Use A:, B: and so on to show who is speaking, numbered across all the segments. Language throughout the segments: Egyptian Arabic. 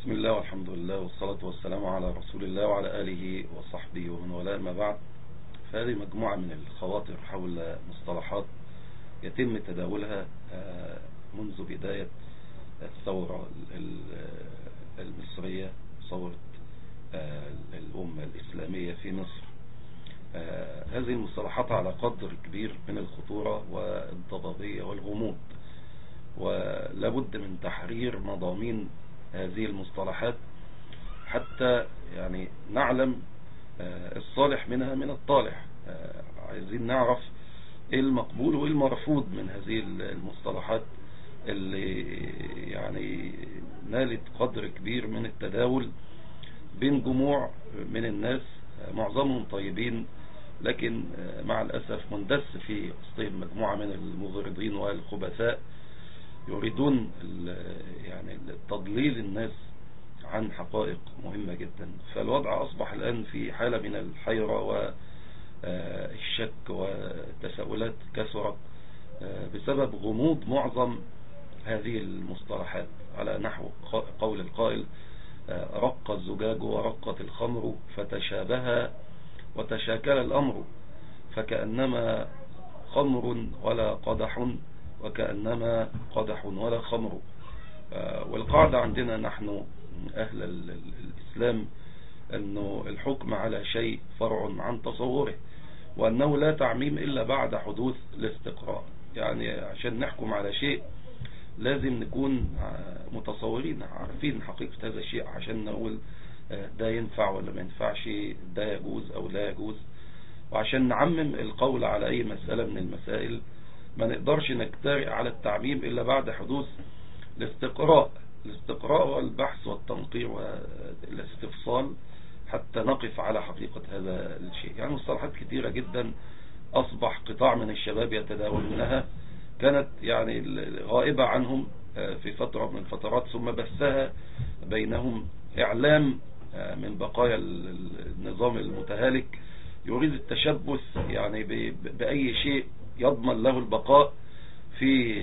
A: بسم الله والحمد لله والصلاة والسلام على رسول الله وعلى آله وصحبه ومن والاه ما بعد فهذه مجموعة من الخواطر حول مصطلحات يتم تداولها منذ بداية الثورة المصرية ثورة الأمة الإسلامية في مصر هذه المصطلحات على قدر كبير من الخطورة والضبابية والغموض ولابد من تحرير مضامين هذه المصطلحات حتى يعني نعلم الصالح منها من الطالح عايزين نعرف ايه المقبول وايه المرفوض من هذه المصطلحات اللي يعني نالت قدر كبير من التداول بين جموع من الناس معظمهم طيبين لكن مع الأسف مندس في وسطهم مجموعة من المغرضين والخبثاء يريدون يعني تضليل الناس عن حقائق مهمة جدا فالوضع أصبح الآن في حالة من الحيرة والشك والتساؤلات كثرت بسبب غموض معظم هذه المصطلحات على نحو قول القائل رق الزجاج ورقت الخمر فتشابه وتشاكل الأمر فكأنما خمر ولا قدح وكأنما قدح ولا خمر والقاعدة عندنا نحن أهل الإسلام أنه الحكم على شيء فرع عن تصوره وأنه لا تعميم إلا بعد حدوث الاستقراء يعني عشان نحكم على شيء لازم نكون متصورين عارفين حقيقة هذا الشيء عشان نقول ده ينفع ولا ما ينفعش ده يجوز أو لا يجوز وعشان نعمم القول على أي مسألة من المسائل ما نقدرش نجترئ على التعميم إلا بعد حدوث الاستقراء الاستقراء والبحث والتنقيع والاستفصال حتى نقف على حقيقة هذا الشيء يعني مصطلحات كثيرة جدا أصبح قطاع من الشباب يتداولونها كانت يعني غائبة عنهم في فترة من الفترات ثم بثها بينهم إعلام من بقايا النظام المتهالك يريد التشبث يعني بأي شيء يضمن له البقاء في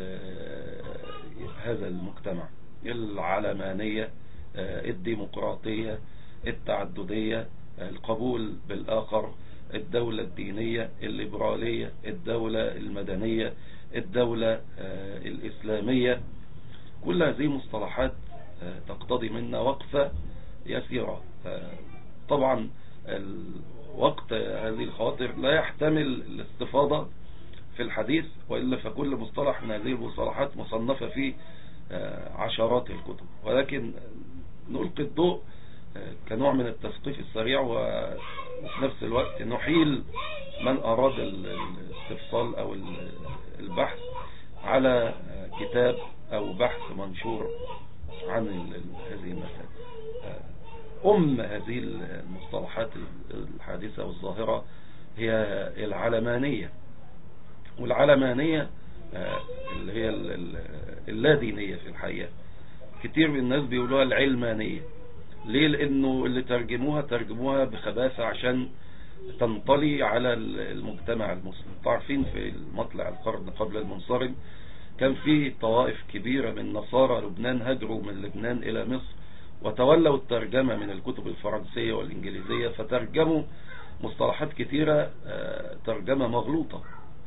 A: هذا المجتمع العلمانية الديمقراطية التعددية القبول بالآخر الدولة الدينية الليبرالية الدولة المدنية الدولة الإسلامية كل هذه مصطلحات تقتضي منا وقفة يسيرة طبعا وقت هذه الخواطر لا يحتمل الاستفاضة في الحديث وإلا فكل مصطلح من هذه المصطلحات مصنفة في عشرات الكتب ولكن نلقي الضوء كنوع من التثقيف السريع وفي نفس الوقت نحيل من أراد الاستفصال أو البحث على كتاب أو بحث منشور عن هذه المسائل أم هذه المصطلحات الحادثة والظاهرة هي العلمانية والعلمانية اللي هي اللادينية في الحقيقة كتير من الناس بيقولوها العلمانية ليه لانه اللي ترجموها ترجموها بخباثة عشان تنطلي على المجتمع المسلم تعرفين في مطلع القرن قبل المنصرم كان في طوائف كبيرة من نصارى لبنان هجروا من لبنان الى مصر وتولوا الترجمة من الكتب الفرنسية والانجليزية فترجموا مصطلحات كثيرة ترجمة مغلوطة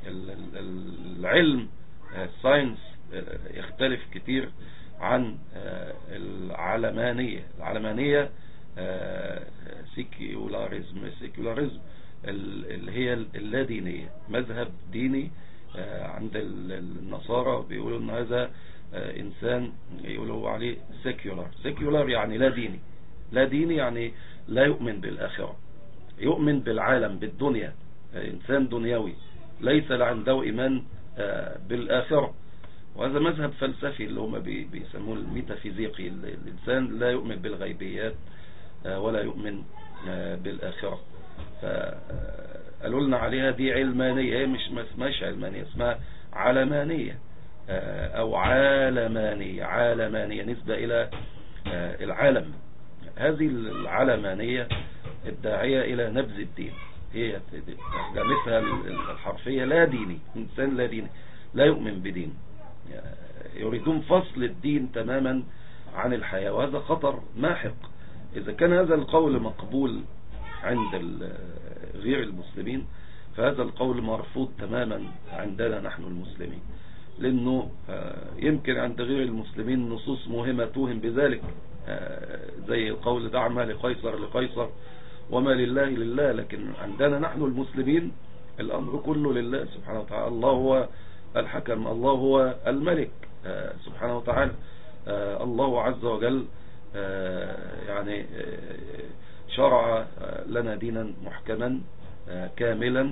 A: العلم الساينس يختلف كتير عن العلمانية العلمانية سيكيولاريزم سيكيولاريزم اللي هي اللادينية مذهب ديني عند النصارى بيقولوا ان هذا انسان يقولوا عليه سيكيولار سيكيولار يعني لا ديني لا ديني يعني لا يؤمن بالآخرة يؤمن بالعالم بالدنيا انسان دنيوي ليس عنده ايمان بالآخرة وهذا مذهب فلسفي اللي هم بيسموه الميتافيزيقي الإنسان لا يؤمن بالغيبيات ولا يؤمن بالآخرة فقالوا لنا عليها دي علمانية هي مش ما اسمهاش علمانية اسمها علمانية أو عالمانية عالمانية نسبة إلى العالم هذه العلمانية الداعية إلى نبذ الدين هي ترجمتها الحرفية لا ديني إنسان لا ديني لا يؤمن بدين يريدون فصل الدين تماما عن الحياة وهذا خطر ماحق إذا كان هذا القول مقبول عند غير المسلمين فهذا القول مرفوض تماما عندنا نحن المسلمين لأنه آه، يمكن عند غير المسلمين نصوص مهمة توهم بذلك آه، زي القول دع ما لقيصر لقيصر وما لله لله لكن عندنا نحن المسلمين الأمر كله لله سبحانه وتعالى الله هو الحكم الله هو الملك آه، سبحانه وتعالى الله عز وجل يعني شرع لنا دينا محكما كاملا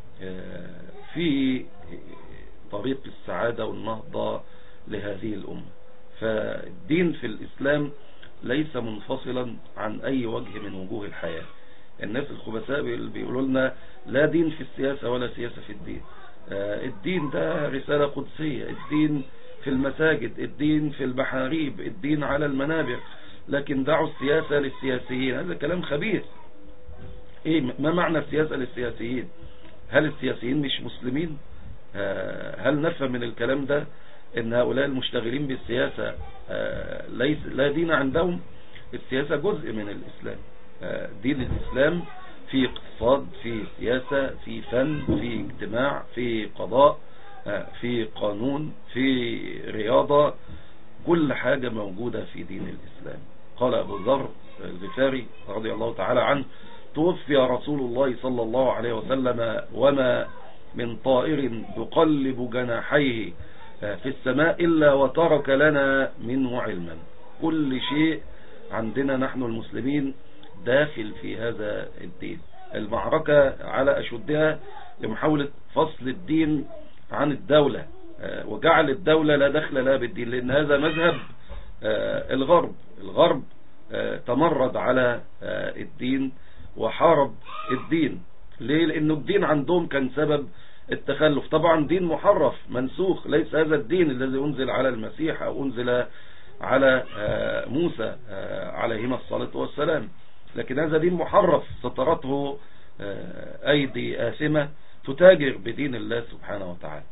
A: في طريق السعادة والنهضة لهذه الأمة فالدين في الإسلام ليس منفصلا عن أي وجه من وجوه الحياة الناس الخبثاء بيقولوا لنا لا دين في السياسة ولا سياسة في الدين آه، الدين ده رسالة قدسية الدين في المساجد الدين في المحاريب الدين على المنابر لكن دعوا السياسة للسياسيين هذا كلام خبيث ايه ما معنى السياسة للسياسيين هل السياسيين مش مسلمين آه، هل نفهم من الكلام ده ان هؤلاء المشتغلين بالسياسة آه، ليس لا دين عندهم السياسة جزء من الاسلام آه، دين الاسلام في اقتصاد في سياسة في فن في اجتماع في قضاء في قانون في رياضة كل حاجة موجودة في دين الإسلام قال أبو ذر الغفاري رضي الله تعالى عنه توفي رسول الله صلى الله عليه وسلم وما من طائر يقلب جناحيه في السماء إلا وترك لنا منه علما كل شيء عندنا نحن المسلمين داخل في هذا الدين المعركة على أشدها لمحاولة فصل الدين عن الدولة وجعل الدولة لا دخل لها بالدين لأن هذا مذهب الغرب الغرب تمرد على الدين وحارب الدين ليه لأنه الدين عندهم كان سبب التخلف طبعا دين محرف منسوخ ليس هذا الدين الذي أنزل على المسيح أو أنزل على آه، موسى آه، عليهما الصلاة والسلام لكن هذا دين محرف سطرته آه، أيدي آثمة تتاجر بدين الله سبحانه وتعالى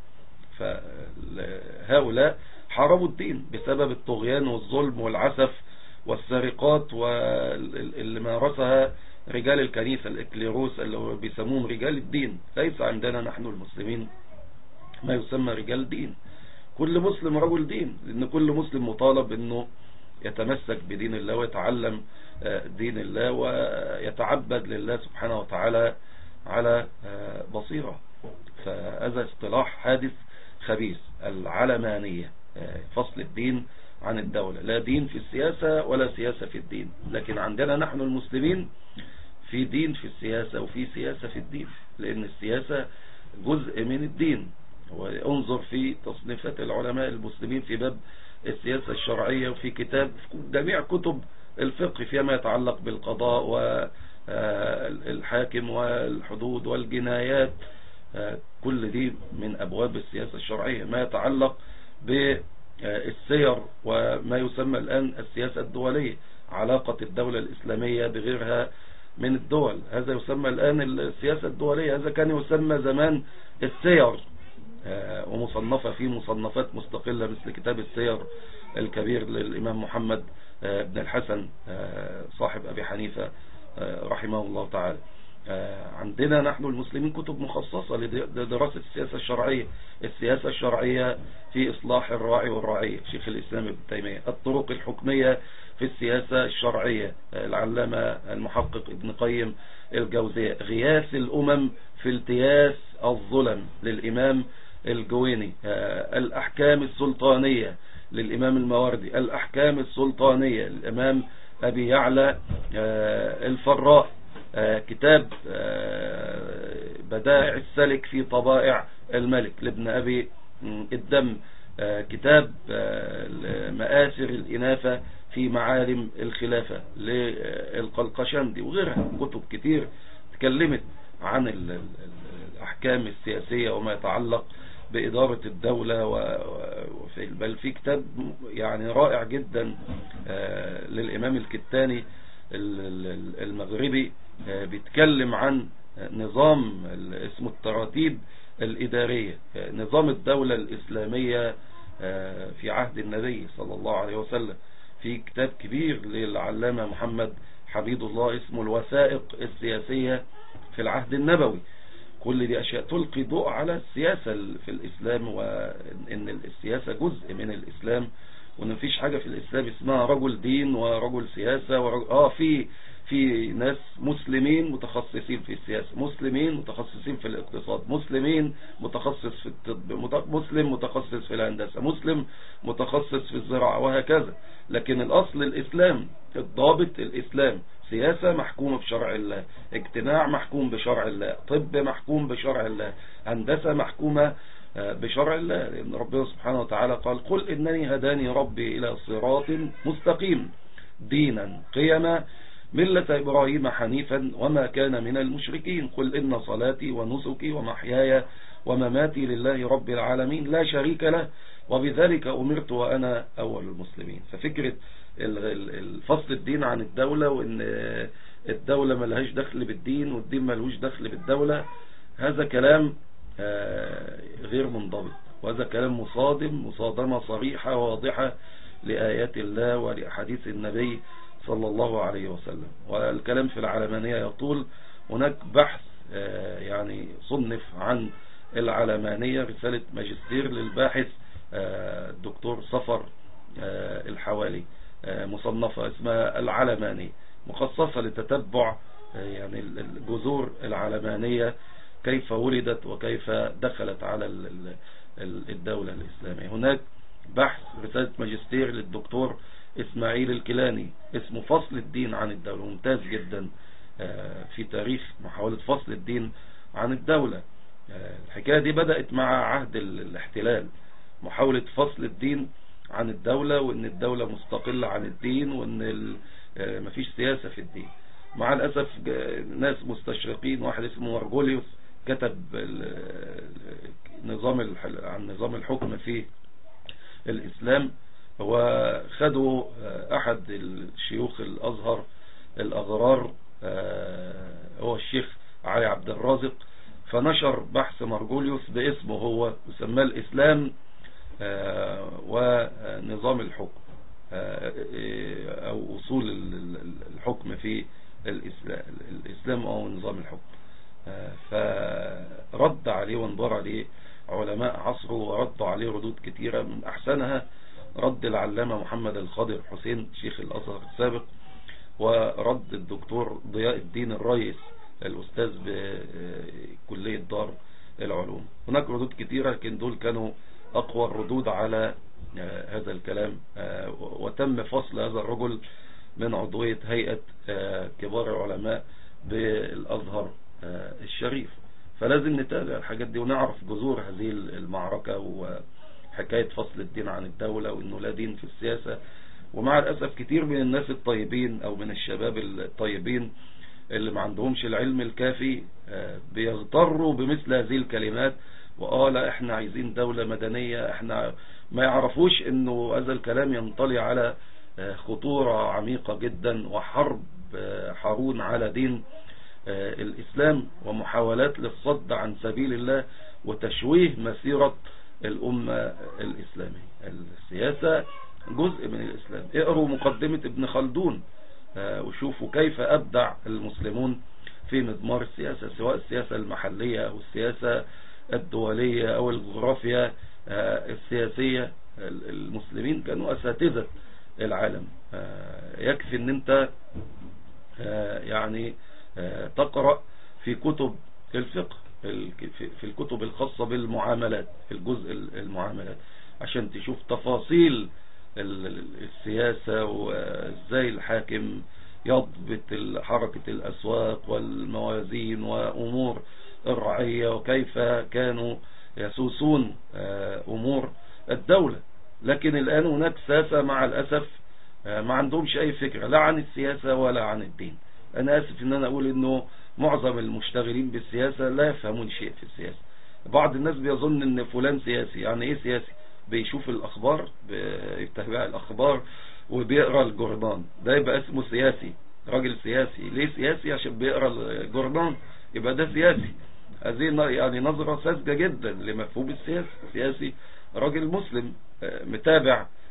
A: فهؤلاء حاربوا الدين بسبب الطغيان والظلم والعسف والسرقات واللي مارسها رجال الكنيسة الإكليروس اللي بيسموهم رجال الدين ليس عندنا نحن المسلمين ما يسمى رجال دين كل مسلم رجل دين لأن كل مسلم مطالب أنه يتمسك بدين الله ويتعلم آه، دين الله ويتعبد لله سبحانه وتعالى على آه، بصيرة فهذا اصطلاح حادث خبيث العلمانية آه، فصل الدين عن الدولة لا دين في السياسة ولا سياسة في الدين لكن عندنا نحن المسلمين في دين في السياسة وفي سياسة في الدين لأن السياسة جزء من الدين وانظر في تصنيفات العلماء المسلمين في باب السياسة الشرعية وفي كتاب جميع كتب الفقه فيما يتعلق بالقضاء والحاكم والحدود والجنايات كل دي من أبواب السياسة الشرعية ما يتعلق بالسير وما يسمى الآن السياسة الدولية علاقة الدولة الإسلامية بغيرها من الدول هذا يسمى الآن السياسة الدولية هذا كان يسمى زمان السير آه، ومصنفة في مصنفات مستقلة مثل كتاب السير الكبير للإمام محمد آه، بن الحسن آه، صاحب أبي حنيفة رحمه الله تعالى عندنا نحن المسلمين كتب مخصصة لدراسة السياسة الشرعية السياسة الشرعية في إصلاح الراعي والرعية شيخ الإسلام ابن تيمية الطرق الحكمية في السياسة الشرعية العلامة المحقق ابن قيم الجوزية غياث الأمم في التياس الظلم للإمام الجويني الأحكام السلطانية للإمام المواردي الأحكام السلطانية للإمام أبي يعلى الفراء كتاب بدائع السلك في طبائع الملك لابن أبي الدم كتاب مآسر الإنافة في معالم الخلافة للقلقشندي وغيرها كتب كتير تكلمت عن الأحكام السياسية وما يتعلق بإدارة الدولة وفي بل في كتاب يعني رائع جدا آه، للإمام الكتاني المغربي آه، بيتكلم عن نظام اسمه التراتيب الإدارية آه، نظام الدولة الإسلامية في عهد النبي صلى الله عليه وسلم في كتاب كبير للعلامة محمد حبيب الله اسمه الوثائق السياسية في العهد النبوي كل دي أشياء تلقي ضوء على السياسة في الإسلام وإن السياسة جزء من الإسلام وإن مفيش حاجة في الإسلام اسمها رجل دين ورجل سياسة ورجل آه في في ناس مسلمين متخصصين في السياسة مسلمين متخصصين في الاقتصاد مسلمين متخصص في الطب مسلم متخصص في الهندسة مسلم متخصص في الزراعة وهكذا لكن الأصل الإسلام الضابط الإسلام سياسة محكومة بشرع الله اجتماع محكوم بشرع الله طب محكوم بشرع الله هندسة محكومة آه، بشرع الله لأن ربنا سبحانه وتعالى قال قل إنني هداني ربي إلى صراط مستقيم دينا قيما ملة إبراهيم حنيفا وما كان من المشركين قل إن صلاتي ونسكي ومحياي ومماتي لله رب العالمين لا شريك له وبذلك أمرت وأنا أول المسلمين ففكرة الفصل الدين عن الدولة وإن الدولة ملهاش دخل بالدين والدين ملهوش دخل بالدولة هذا كلام آه، غير منضبط وهذا كلام مصادم مصادمة صريحة واضحة لآيات الله ولأحاديث النبي صلى الله عليه وسلم والكلام في العلمانية يطول هناك بحث آه، يعني صنف عن العلمانية رسالة ماجستير للباحث الدكتور آه، صفر آه، الحوالي مصنفة اسمها العلمانية مخصصة لتتبع يعني الجذور العلمانية كيف ولدت وكيف دخلت على الدولة الإسلامية هناك بحث رسالة ماجستير للدكتور اسماعيل الكيلاني اسمه فصل الدين عن الدولة ممتاز جدا آه، في تاريخ محاولة فصل الدين عن الدولة آه، الحكاية دي بدأت مع عهد الاحتلال محاولة فصل الدين عن الدولة وان الدولة مستقلة عن الدين وان آه، مفيش سياسة في الدين مع الأسف ناس مستشرقين واحد اسمه مارجوليوس كتب نظام عن نظام الحكم في الإسلام وخدوا آه، أحد الشيوخ الأزهر الأغرار آه، هو الشيخ علي عبد الرازق فنشر بحث مرجوليوس باسمه هو وسماه الإسلام آه، ونظام الحكم أو أصول الحكم في الإسلام أو نظام الحكم فرد عليه وانظر عليه علماء عصره وردوا عليه ردود كثيرة من أحسنها رد العلامة محمد الخضر حسين شيخ الأزهر السابق ورد الدكتور ضياء الدين الرئيس الأستاذ بكلية دار العلوم هناك ردود كثيرة لكن دول كانوا أقوى الردود على آه، هذا الكلام آه، وتم فصل هذا الرجل من عضوية هيئة آه، كبار العلماء بالأزهر الشريف فلازم نتابع الحاجات دي ونعرف جذور هذه المعركة حكاية فصل الدين عن الدولة وانه لا دين في السياسة ومع الأسف كتير من الناس الطيبين او من الشباب الطيبين اللي ما عندهمش العلم الكافي آه، بيغتروا بمثل هذه الكلمات وقال احنا عايزين دولة مدنية احنا ما يعرفوش انه هذا الكلام ينطلي على آه، خطورة عميقة جدا وحرب آه، حارون على دين الإسلام ومحاولات للصد عن سبيل الله وتشويه مسيرة الأمة الإسلامية السياسة جزء من الإسلام اقروا مقدمة ابن خلدون آه، وشوفوا كيف أبدع المسلمون في مضمار السياسة سواء السياسة المحلية أو السياسة الدولية أو الجغرافيا آه، السياسية المسلمين كانوا أساتذة العالم آه، يكفي ان انت يعني تقرأ في كتب الفقه في الكتب الخاصة بالمعاملات في الجزء المعاملات عشان تشوف تفاصيل السياسة وازاي الحاكم يضبط حركة الأسواق والموازين وأمور الرعية وكيف كانوا يسوسون آه، أمور الدولة لكن الآن هناك ساسة مع الأسف آه، ما عندهمش أي فكرة لا عن السياسة ولا عن الدين أنا آسف أن أنا أقول أنه معظم المشتغلين بالسياسة لا يفهمون شيء في السياسة بعض الناس بيظن ان فلان سياسي يعني ايه سياسي بيشوف الاخبار بيتابع الاخبار وبيقرا الجورنان ده يبقى اسمه سياسي راجل سياسي ليه سياسي عشان بيقرا الجورنان يبقى ده سياسي هذه يعني نظرة ساذجة جدا لمفهوم السياسي سياسي راجل مسلم آه، متابع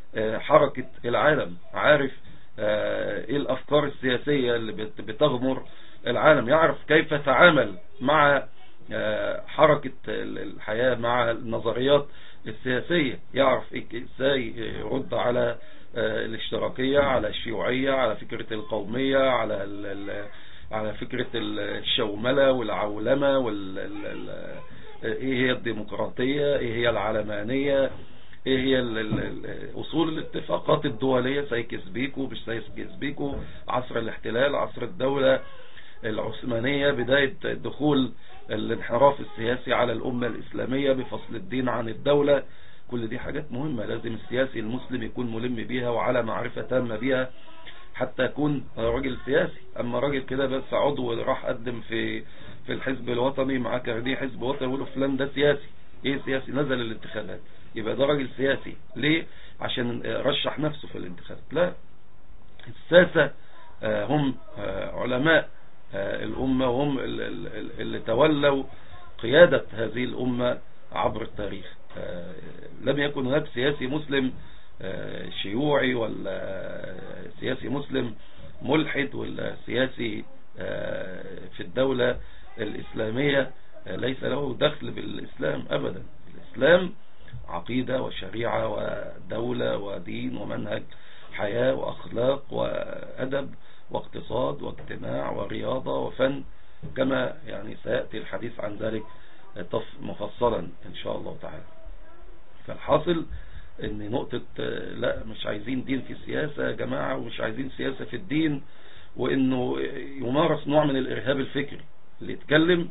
A: حركة العالم عارف ايه الافكار السياسية اللي بتغمر العالم يعرف كيف تعامل مع حركة الحياة مع النظريات السياسية يعرف ازاي يرد على الاشتراكية على الشيوعية على فكرة القومية على على فكرة الشوملة والعولمة وال ايه هي الديمقراطية ايه هي العلمانية ايه هي اصول الاتفاقات الدولية سايكس بيكو مش سايكس بيكو عصر الاحتلال عصر الدولة العثمانية بداية دخول الانحراف السياسي على الأمة الإسلامية بفصل الدين عن الدولة كل دي حاجات مهمة لازم السياسي المسلم يكون ملم بيها وعلى معرفة تامة بيها حتى يكون راجل سياسي أما راجل كده بس عضو راح قدم في في الحزب الوطني مع كارديه حزب وطني يقولوا فلان ده سياسي ايه سياسي نزل الانتخابات يبقى ده راجل سياسي ليه عشان رشح نفسه في الانتخابات لا الساسة هم علماء الأمة وهم اللي تولوا قيادة هذه الأمة عبر التاريخ لم يكن هناك سياسي مسلم شيوعي ولا سياسي مسلم ملحد ولا سياسي في الدولة الإسلامية ليس له دخل بالإسلام أبدا الإسلام عقيدة وشريعة ودولة ودين ومنهج حياة وأخلاق وأدب واقتصاد واجتماع ورياضة وفن كما يعني سيأتي الحديث عن ذلك مفصلا إن شاء الله تعالى فالحاصل ان نقطة لا مش عايزين دين في السياسة يا جماعة ومش عايزين سياسة في الدين وانه يمارس نوع من الارهاب الفكري اللي يتكلم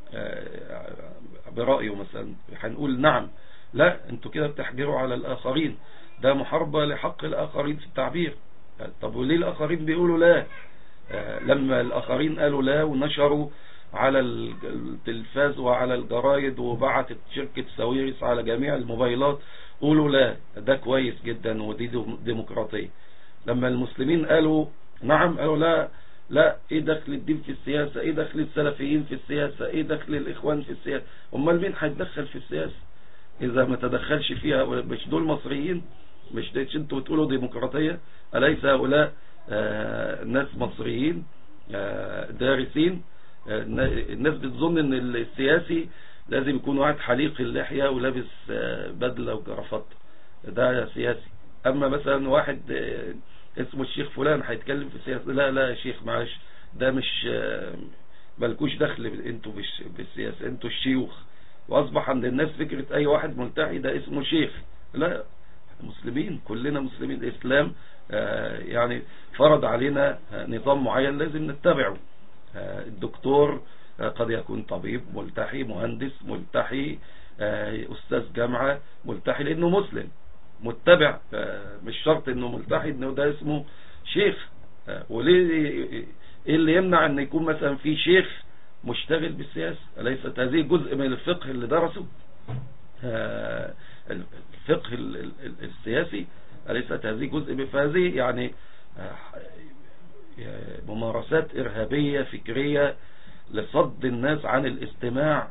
A: برأيه مثلا هنقول نعم لا انتوا كده بتحجروا على الاخرين ده محاربة لحق الاخرين في التعبير طب وليه الاخرين بيقولوا لا لما الاخرين قالوا لا ونشروا على التلفاز وعلى الجرايد وبعتت شركة ساويرس على جميع الموبايلات قولوا لا ده كويس جدا ودي ديمقراطية لما المسلمين قالوا نعم قالوا لا لا ايه دخل الدين في السياسة ايه دخل السلفيين في السياسة ايه دخل الاخوان في السياسة امال مين هيتدخل في السياسة اذا ما تدخلش فيها مش دول مصريين مش انتوا بتقولوا ديمقراطية أليس هؤلاء آه ناس مصريين آه دارسين آه الناس بتظن ان السياسي لازم يكون واحد حليق اللحية ولابس بدلة وجرافات ده سياسي اما مثلا واحد اسمه الشيخ فلان هيتكلم في السياسة لا لا يا شيخ معلش ده مش مالكوش دخل انتوا بالسياسة انتوا الشيوخ واصبح عند الناس فكرة اي واحد ملتحي ده اسمه شيخ لا مسلمين كلنا مسلمين الاسلام يعني فرض علينا نظام معين لازم نتبعه الدكتور قد يكون طبيب ملتحي مهندس ملتحي أستاذ جامعة ملتحي لأنه مسلم متبع مش شرط أنه ملتحي أنه ده اسمه شيخ وليه إيه اللي يمنع أن يكون مثلا في شيخ مشتغل بالسياسة أليست هذه جزء من الفقه اللي درسه الفقه السياسي أليست هذه جزء من فهذه يعني ممارسات إرهابية فكرية لصد الناس عن الاستماع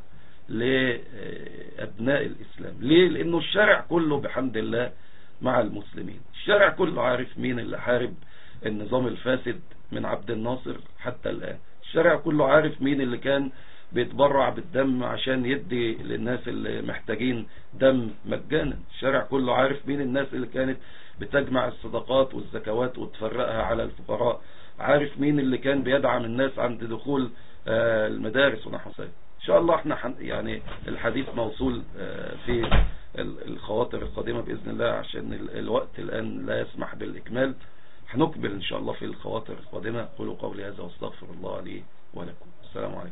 A: لأبناء الإسلام ليه؟ لأنه الشارع كله بحمد الله مع المسلمين الشارع كله عارف مين اللي حارب النظام الفاسد من عبد الناصر حتى الآن الشارع كله عارف مين اللي كان بيتبرع بالدم عشان يدي للناس اللي محتاجين دم مجانا الشارع كله عارف مين الناس اللي كانت بتجمع الصدقات والزكوات وتفرقها على الفقراء عارف مين اللي كان بيدعم الناس عند دخول المدارس ونحو ذلك ان شاء الله احنا يعني الحديث موصول في الخواطر القادمة بإذن الله عشان الوقت الآن لا يسمح بالإكمال هنكمل إن شاء الله في الخواطر القادمة قولوا قولي هذا واستغفر الله لي ولكم السلام عليكم